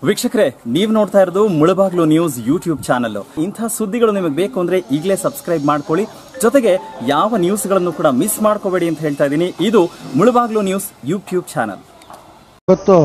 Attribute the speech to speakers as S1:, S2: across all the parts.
S1: ವೀಕ್ಷಕರೇ ನೀವು ನೋಡ್ತಾ ಇರೋದು ಮುಳಬಾಗ್ಲು ನ್ಯೂಸ್ ಯೂಟ್ಯೂಬ್ ಚಾನಲ್ ಇಂಥ ಸುದ್ದಿಗಳು ನಿಮಗೆ ಬೇಕು ಅಂದ್ರೆ ಈಗಲೇ ಸಬ್ಸ್ಕ್ರೈಬ್ ಮಾಡ್ಕೊಳ್ಳಿ ಜೊತೆಗೆ ಯಾವ ನ್ಯೂಸ್ಗಳನ್ನು ಕೂಡ ಮಿಸ್ ಮಾಡ್ಕೋಬೇಡಿ ಅಂತ ಹೇಳ್ತಾ ಇದ್ದೀನಿ ಇದು ಮುಳಬಾಗ್ಲು ನ್ಯೂಸ್ ಯೂಟ್ಯೂಬ್ ಚಾನಲ್
S2: ಇವತ್ತು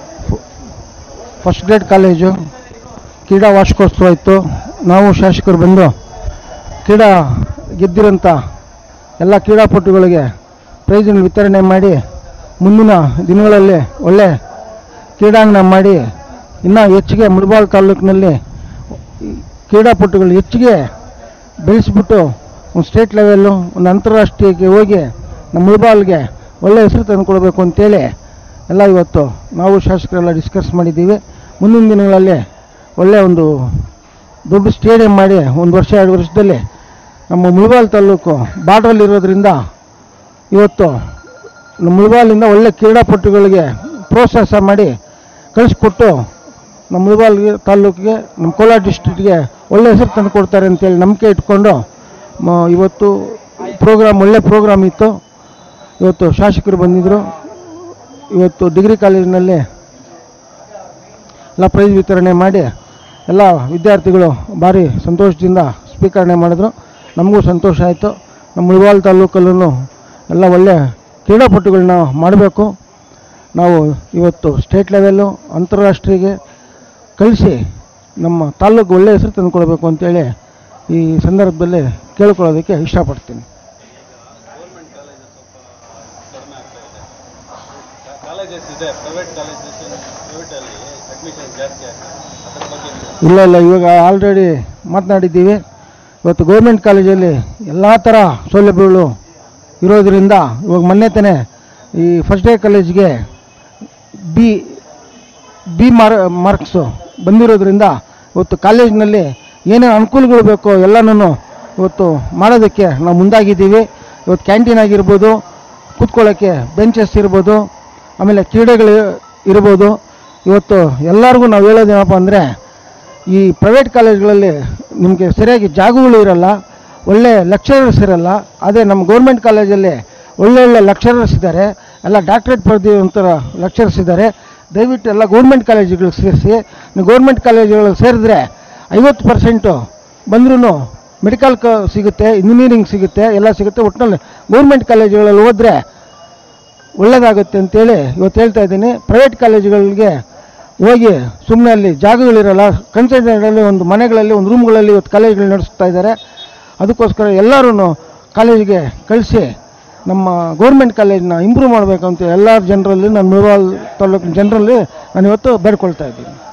S2: ಫಸ್ಟ್ ಗ್ರೇಡ್ ಕಾಲೇಜು ಕ್ರೀಡಾ ವಾರ್ಷಿಕೋತ್ಸವ ಇತ್ತು ನಾವು ಶಾಸಕರು ಬಂದು ಕ್ರೀಡಾ ಗೆದ್ದಿರೋಂಥ ಎಲ್ಲ ಕ್ರೀಡಾಪಟುಗಳಿಗೆ ಪ್ರೈಜನ್ನು ವಿತರಣೆ ಮಾಡಿ ಮುಂದಿನ ದಿನಗಳಲ್ಲಿ ಒಳ್ಳೆ ಕ್ರೀಡಾಂಗಣ ಮಾಡಿ ಇನ್ನೂ ಹೆಚ್ಚಿಗೆ ಮುಳಬಾಲ್ ತಾಲೂಕಿನಲ್ಲಿ ಕ್ರೀಡಾಪಟುಗಳು ಹೆಚ್ಚಿಗೆ ಬೆಳೆಸ್ಬಿಟ್ಟು ಒಂದು ಸ್ಟೇಟ್ ಲೆವೆಲ್ಲು ಒಂದು ಅಂತಾರಾಷ್ಟ್ರೀಯಕ್ಕೆ ಹೋಗಿ ನಮ್ಮ ಮುಳಬಾಲ್ಗೆ ಒಳ್ಳೆಯ ಹೆಸರು ತಂದುಕೊಡ್ಬೇಕು ಅಂತೇಳಿ ಎಲ್ಲ ಇವತ್ತು ನಾವು ಶಾಸಕರೆಲ್ಲ ಡಿಸ್ಕಸ್ ಮಾಡಿದ್ದೀವಿ ಮುಂದಿನ ದಿನಗಳಲ್ಲಿ ಒಳ್ಳೆಯ ಒಂದು ದೊಡ್ಡ ಸ್ಟೇಡಿಯಂ ಮಾಡಿ ಒಂದು ವರ್ಷ ಎರಡು ವರ್ಷದಲ್ಲಿ ನಮ್ಮ ಮುಳಬಾಲ್ ತಾಲೂಕು ಬಾರ್ಡ್ರಲ್ಲಿರೋದ್ರಿಂದ ಇವತ್ತು ನಮ್ಮ ಮುಳಬಾಲಿಂದ ಒಳ್ಳೆ ಕ್ರೀಡಾಪಟುಗಳಿಗೆ ಪ್ರೋತ್ಸಾಹ ಮಾಡಿ ಕಳಿಸ್ಕೊಟ್ಟು ನಮ್ಮ ಮುಳಬಾಲ್ ತಾಲೂಕಿಗೆ ನಮ್ಮ ಕೋಲಾರ ಡಿಸ್ಟ್ರಿಕ್ಟ್ಗೆ ಒಳ್ಳೆ ಹೆಸರು ತಂದು ಕೊಡ್ತಾರೆ ಅಂತೇಳಿ ನಂಬಿಕೆ ಇಟ್ಕೊಂಡು ಮ- ಇವತ್ತು ಪ್ರೋಗ್ರಾಮ್ ಒಳ್ಳೆ ಪ್ರೋಗ್ರಾಮ್ ಇತ್ತು ಇವತ್ತು ಶಾಸಕರು ಬಂದಿದ್ದರು ಇವತ್ತು ಡಿಗ್ರಿ ಕಾಲೇಜಿನಲ್ಲಿ ಎಲ್ಲ ಪ್ರೈಸ್ ವಿತರಣೆ ಮಾಡಿ ಎಲ್ಲ ವಿದ್ಯಾರ್ಥಿಗಳು ಭಾರಿ ಸಂತೋಷದಿಂದ ಸ್ವೀಕರಣೆ ಮಾಡಿದ್ರು ನಮಗೂ ಸಂತೋಷ ಆಯಿತು ನಮ್ಮ ಮುಳಬಾಲ್ ತಾಲೂಕಲ್ಲೂ ಎಲ್ಲ ಒಳ್ಳೆ ಕ್ರೀಡಾಪಟುಗಳನ್ನ ಮಾಡಬೇಕು ನಾವು ಇವತ್ತು ಸ್ಟೇಟ್ ಲೆವೆಲ್ಲು ಅಂತಾರಾಷ್ಟ್ರೀಯಗೆ ಕಳಿಸಿ ನಮ್ಮ ತಾಲೂಕು ಒಳ್ಳೆಯ ಹೆಸರು ತಂದುಕೊಡ್ಬೇಕು ಅಂತೇಳಿ ಈ ಸಂದರ್ಭದಲ್ಲಿ ಕೇಳ್ಕೊಳ್ಳೋದಕ್ಕೆ ಇಷ್ಟಪಡ್ತೀನಿ
S3: ಕಾಲೇಜಸ್ ಇದೆ ಪ್ರೈವೇಟ್ ಕಾಲೇಜಸ್ ಪ್ರೈವೇಟಲ್ಲಿ ಅಡ್ಮಿಷನ್ ಜಾಸ್ತಿ ಆಗ್ತದೆ ಅದ್ರ ಬಗ್ಗೆ ನೀವು
S2: ಇಲ್ಲ ಇಲ್ಲ ಇವಾಗ ಆಲ್ರೆಡಿ ಮಾತನಾಡಿದ್ದೀವಿ ಇವತ್ತು ಗೌರ್ಮೆಂಟ್ ಕಾಲೇಜಲ್ಲಿ ಎಲ್ಲ ಥರ ಸೌಲಭ್ಯಗಳು ಇರೋದರಿಂದ ಇವಾಗ ಮೊನ್ನೆ ತಾನೇ ಈ ಫಸ್ಟ್ ಡೇ ಕಾಲೇಜ್ಗೆ ಬಿ ಬಿ ಮಾರ್ ಮಾರ್ಕ್ಸು ಬಂದಿರೋದ್ರಿಂದ ಇವತ್ತು ಕಾಲೇಜಿನಲ್ಲಿ ಏನೇನು ಅನುಕೂಲಗಳು ಬೇಕೋ ಎಲ್ಲನೂ ಇವತ್ತು ಮಾಡೋದಕ್ಕೆ ನಾವು ಮುಂದಾಗಿದ್ದೀವಿ ಇವತ್ತು ಕ್ಯಾಂಟೀನ್ ಆಗಿರ್ಬೋದು ಕೂತ್ಕೊಳ್ಳೋಕ್ಕೆ ಬೆಂಚಸ್ ಇರ್ಬೋದು ಆಮೇಲೆ ಕ್ರೀಡೆಗಳು ಇರ್ಬೋದು ಇವತ್ತು ಎಲ್ಲರಿಗೂ ನಾವು ಹೇಳೋದೇನಪ್ಪ ಅಂದರೆ ಈ ಪ್ರೈವೇಟ್ ಕಾಲೇಜ್ಗಳಲ್ಲಿ ನಿಮಗೆ ಸರಿಯಾಗಿ ಜಾಗಗಳು ಇರಲ್ಲ ಒಳ್ಳೆ ಲೆಕ್ಚರರ್ಸ್ ಇರಲ್ಲ ಅದೇ ನಮ್ಮ ಗೌರ್ಮೆಂಟ್ ಕಾಲೇಜಲ್ಲಿ ಒಳ್ಳೊಳ್ಳೆ ಲೆಕ್ಚರರ್ಸ್ ಇದ್ದಾರೆ ಎಲ್ಲ ಡಾಕ್ಟ್ರೇಟ್ ಪಡೆದಿರುವಂಥ ಲೆಕ್ಚರರ್ಸ್ ಇದ್ದಾರೆ ದಯವಿಟ್ಟು ಎಲ್ಲ ಗೌರ್ಮೆಂಟ್ ಕಾಲೇಜುಗಳಿಗೆ ಸೇರಿಸಿ ನೀವು ಗೌರ್ಮೆಂಟ್ ಕಾಲೇಜುಗಳಿಗೆ ಸೇರಿದ್ರೆ ಐವತ್ತು ಪರ್ಸೆಂಟು ಬಂದ್ರೂ ಮೆಡಿಕಲ್ ಕ ಸಿಗುತ್ತೆ ಇಂಜಿನಿಯರಿಂಗ್ ಸಿಗುತ್ತೆ ಎಲ್ಲ ಸಿಗುತ್ತೆ ಒಟ್ಟಿನಲ್ಲಿ ಗೌರ್ಮೆಂಟ್ ಕಾಲೇಜುಗಳಲ್ಲಿ ಹೋದರೆ ಒಳ್ಳೆಯದಾಗುತ್ತೆ ಅಂತೇಳಿ ಇವತ್ತು ಹೇಳ್ತಾ ಇದ್ದೀನಿ ಪ್ರೈವೇಟ್ ಕಾಲೇಜುಗಳಿಗೆ ಹೋಗಿ ಸುಮ್ಮನೆ ಅಲ್ಲಿ ಜಾಗಗಳಿರಲ್ಲ ಕನ್ಸಲ್ಟೆಂಟಲ್ಲಿ ಒಂದು ಮನೆಗಳಲ್ಲಿ ಒಂದು ರೂಮ್ಗಳಲ್ಲಿ ಇವತ್ತು ಕಾಲೇಜುಗಳು ನಡೆಸ್ತಾ ಇದ್ದಾರೆ ಅದಕ್ಕೋಸ್ಕರ ಎಲ್ಲರೂ ಕಾಲೇಜಿಗೆ ಕಳಿಸಿ ನಮ್ಮ ಗೌರ್ಮೆಂಟ್ ಕಾಲೇಜನ್ನ ಇಂಪ್ರೂವ್ ಮಾಡಬೇಕಂತ ಎಲ್ಲ ಜನರಲ್ಲಿ ನನ್ನ ಮುಳಬಾಲ್ ತಾಲೂಕಿನ ಜನರಲ್ಲಿ ನಾನು ಇವತ್ತು ಬೇಡ್ಕೊಳ್ತಾ ಇದ್ದೀನಿ